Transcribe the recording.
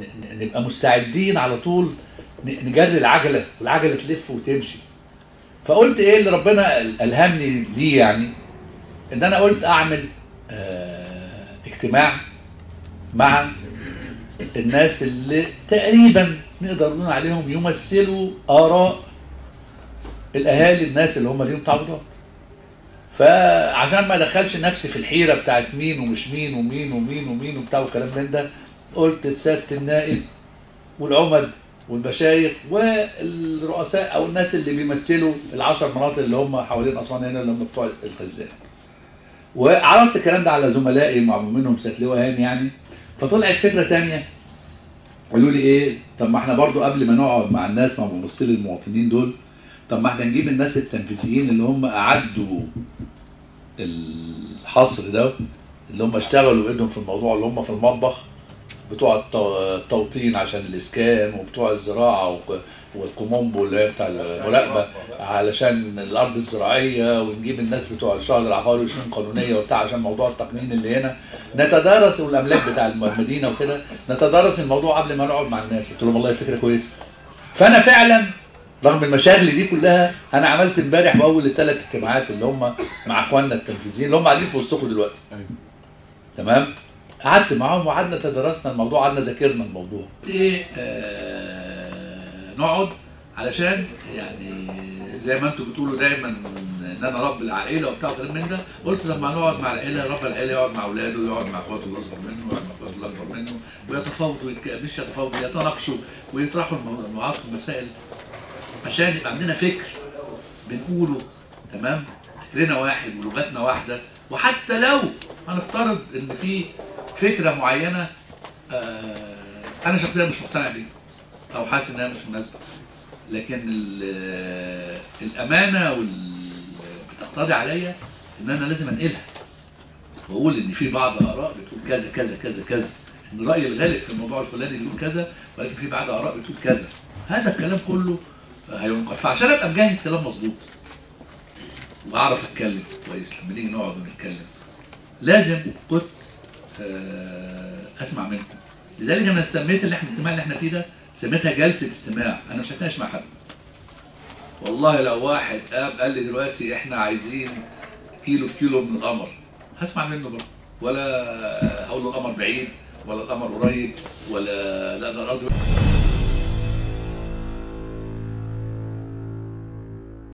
ن- نبقى مستعدين على طول ن- نجري العجله والعجله تلف وتمشي فقلت ايه اللي ربنا الهمني ليه يعني ان انا قلت اعمل آه اجتماع مع الناس اللي تقريبا نقدر نقول عليهم يمثلوا اراء الاهالي الناس اللي هم ليهم تعرضات فعشان ما ادخلش نفسي في الحيره بتاعت مين ومش مين ومين ومين ومين وبتاع والكلام من ده قلت سياده النائب والعمد والمشايخ والرؤساء او الناس اللي بيمثلوا العشر مناطق اللي هم حوالين اسوان هنا اللي هم بتوع الخزان وعرضت الكلام ده على زملائي مع منهم سياده لواء هاني يعني فطلعت فكره تانية قالوا لي ايه طب ما احنا برضو قبل ما نقعد مع الناس مع ممثلي المواطنين دول طب ما احنا نجيب الناس التنفيذيين اللي هم اعدوا الحصر ده اللي هم اشتغلوا ايدهم في الموضوع اللي هم في المطبخ بتوع التو- التوطين عشان الاسكان وبتوع الزراعه وك- والكومومبو اللي هي بتاع المراقبه علشان الارض الزراعيه ونجيب الناس بتوع الشهر العقاري والشؤون القانونيه وبتاع عشان موضوع التقنين اللي هنا نتدارس والاملاك بتاع المدينه وكده نتدارس الموضوع قبل ما نقعد مع الناس قلت لهم والله فكره كويسه فانا فعلا رغم المشاغل دي كلها انا عملت امبارح واول الثلاث اجتماعات اللي هم مع اخواننا التنفيذيين اللي هم قاعدين في وسطكم دلوقتي تمام قعدت معاهم وقعدنا تدرسنا الموضوع قعدنا ذاكرنا الموضوع ايه آه نقعد علشان يعني زي ما انتم بتقولوا دايما ان انا رب العائله وبتاع وكلام من ده قلت لما نقعد مع العيله رب العيله يقعد مع اولاده يقعد مع اخواته الاصغر منه يقعد مع اخواته الاكبر منه ويتفاوضوا ويتك- مش يتفاوضوا يتناقشوا ويطرحوا الموضوعات والمسائل عشان يبقى عندنا فكر بنقوله تمام فكرنا واحد ولغتنا واحده وحتى لو هنفترض ان في فكره معينه آه انا شخصيا مش مقتنع بيها او حاسس انها مش مناسبه لكن ال- الامانه وال بتقتضي عليا ان انا لازم انقلها واقول ان في بعض اراء بتقول كذا كذا كذا كذا ان الراي الغالب في الموضوع الفلاني بيقول كذا ولكن في بعض اراء بتقول كذا هذا الكلام كله هينقل فعشان ابقى مجهز كلام مظبوط واعرف اتكلم كويس لما نيجي نقعد ونتكلم لازم كنت آه، اسمع منكم لذلك انا سميت اللي احنا الاجتماع اللي احنا فيه ده سميتها جلسه استماع انا مش هتناقش مع حد والله لو واحد قام قال لي دلوقتي احنا عايزين كيلو في كيلو من القمر هسمع منه برضه ولا هقول له القمر بعيد ولا القمر قريب ولا لا ده الارض